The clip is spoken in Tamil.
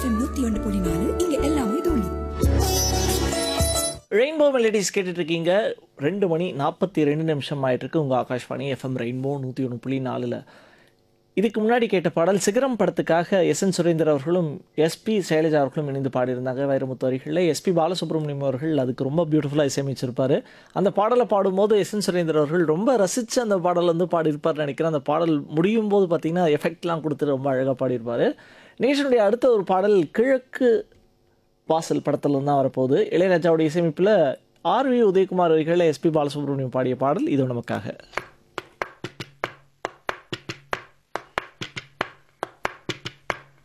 எஃப்எம் நூத்தி ஒன்று புள்ளி நாலு இங்க எல்லாமே தோணி ரெயின்போ மெலடிஸ் கேட்டுட்டு இருக்கீங்க ரெண்டு மணி நாற்பத்தி ரெண்டு நிமிஷம் ஆயிட்டு இருக்கு உங்கள் ஆகாஷ்வாணி எஃப்எம் ரெயின்போ நூற்றி ஒன்று புள்ளி நாலில் இதுக்கு முன்னாடி கேட்ட பாடல் சிகரம் படத்துக்காக எஸ் என் சுரேந்தர் அவர்களும் எஸ்பி சைலஜா அவர்களும் இணைந்து பாடியிருந்தாங்க வைரமுத்து வரிகளில் எஸ்பி பாலசுப்ரமணியம் அவர்கள் அதுக்கு ரொம்ப பியூட்டிஃபுல்லாக இசையமைச்சிருப்பாரு அந்த பாடலை பாடும்போது எஸ் என் சுரேந்தர் அவர்கள் ரொம்ப ரசித்து அந்த பாடல் வந்து பாடியிருப்பார்னு நினைக்கிறேன் அந்த பாடல் முடியும் போது பார்த்தீங்கன்னா எஃபெக்ட்லாம் கொடுத்து ரொம்ப அழகாக பாடியிருப்பார் நேஷனுடைய அடுத்த ஒரு பாடல் கிழக்கு வாசல் படத்துல தான் வரப்போகுது இளையராஜாவுடைய இசையமைப்பில் ஆர் வி உதயகுமார் வரிகளில் எஸ்பி பாலசுப்ரமணியம் பாடிய பாடல் இது நமக்காக